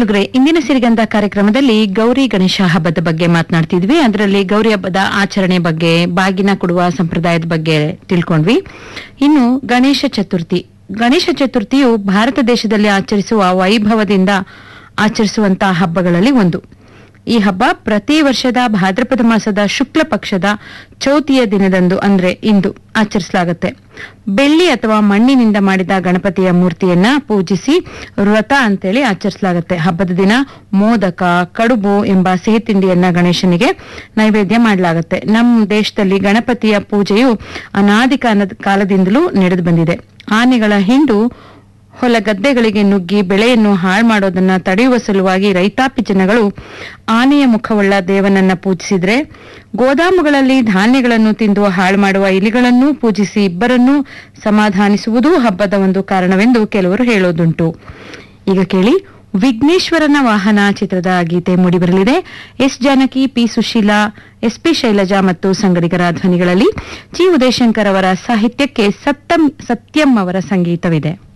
ಕೇಳುಗ್ರೆ ಇಂದಿನ ಸಿರಿಗಂಧ ಕಾರ್ಯಕ್ರಮದಲ್ಲಿ ಗೌರಿ ಗಣೇಶ ಹಬ್ಬದ ಬಗ್ಗೆ ಮಾತನಾಡ್ತಿದ್ವಿ ಅದರಲ್ಲಿ ಗೌರಿ ಹಬ್ಬದ ಆಚರಣೆ ಬಗ್ಗೆ ಬಾಗಿನ ಕೊಡುವ ಸಂಪ್ರದಾಯದ ಬಗ್ಗೆ ತಿಳ್ಕೊಂಡ್ವಿ ಇನ್ನು ಗಣೇಶ ಚತುರ್ಥಿ ಗಣೇಶ ಚತುರ್ಥಿಯು ಭಾರತ ದೇಶದಲ್ಲಿ ಆಚರಿಸುವ ವೈಭವದಿಂದ ಆಚರಿಸುವಂತಹ ಹಬ್ಬಗಳಲ್ಲಿ ಒಂದು ಈ ಹಬ್ಬ ಪ್ರತಿ ವರ್ಷದ ಭಾದ್ರಪದ ಮಾಸದ ಶುಕ್ಲ ಪಕ್ಷದ ಚೌತಿಯ ದಿನದಂದು ಅಂದ್ರೆ ಇಂದು ಆಚರಿಸಲಾಗುತ್ತೆ ಬೆಳ್ಳಿ ಅಥವಾ ಮಣ್ಣಿನಿಂದ ಮಾಡಿದ ಗಣಪತಿಯ ಮೂರ್ತಿಯನ್ನ ಪೂಜಿಸಿ ವ್ರತ ಅಂತೇಳಿ ಆಚರಿಸಲಾಗುತ್ತೆ ಹಬ್ಬದ ದಿನ ಮೋದಕ ಕಡುಬು ಎಂಬ ಸಿಹಿ ತಿಂಡಿಯನ್ನ ಗಣೇಶನಿಗೆ ನೈವೇದ್ಯ ಮಾಡಲಾಗುತ್ತೆ ನಮ್ಮ ದೇಶದಲ್ಲಿ ಗಣಪತಿಯ ಪೂಜೆಯು ಅನಾದಿ ಕಾಲದ- ಕಾಲದಿಂದಲೂ ನಡೆದು ಬಂದಿದೆ ಆನೆಗಳ ಹಿಂಡು ಹೊಲ ಗದ್ದೆಗಳಿಗೆ ನುಗ್ಗಿ ಬೆಳೆಯನ್ನು ಹಾಳು ಮಾಡೋದನ್ನ ತಡೆಯುವ ಸಲುವಾಗಿ ರೈತಾಪಿ ಜನಗಳು ಆನೆಯ ಮುಖವುಳ್ಳ ದೇವನನ್ನ ಪೂಜಿಸಿದ್ರೆ ಗೋದಾಮುಗಳಲ್ಲಿ ಧಾನ್ಯಗಳನ್ನು ತಿಂದು ಹಾಳು ಮಾಡುವ ಇಲಿಗಳನ್ನು ಪೂಜಿಸಿ ಇಬ್ಬರನ್ನೂ ಸಮಾಧಾನಿಸುವುದೂ ಹಬ್ಬದ ಒಂದು ಕಾರಣವೆಂದು ಕೆಲವರು ಹೇಳೋದುಂಟು ಈಗ ಕೇಳಿ ವಿಘ್ನೇಶ್ವರನ ವಾಹನ ಚಿತ್ರದ ಗೀತೆ ಮೂಡಿಬರಲಿದೆ S Janaki P Susheela S P Shailaja ಮತ್ತು ಸಂಗಡಿಗರ ಧ್ವನಿಗಳಲ್ಲಿ ಜಿ ಉದಯಶಂಕರ್ ಅವರ ಸಾಹಿತ್ಯಕ್ಕೆ ಸತ್ತಂ ಸತ್ಯಂ ಅವರ ಸಂಗೀತವಿದೆ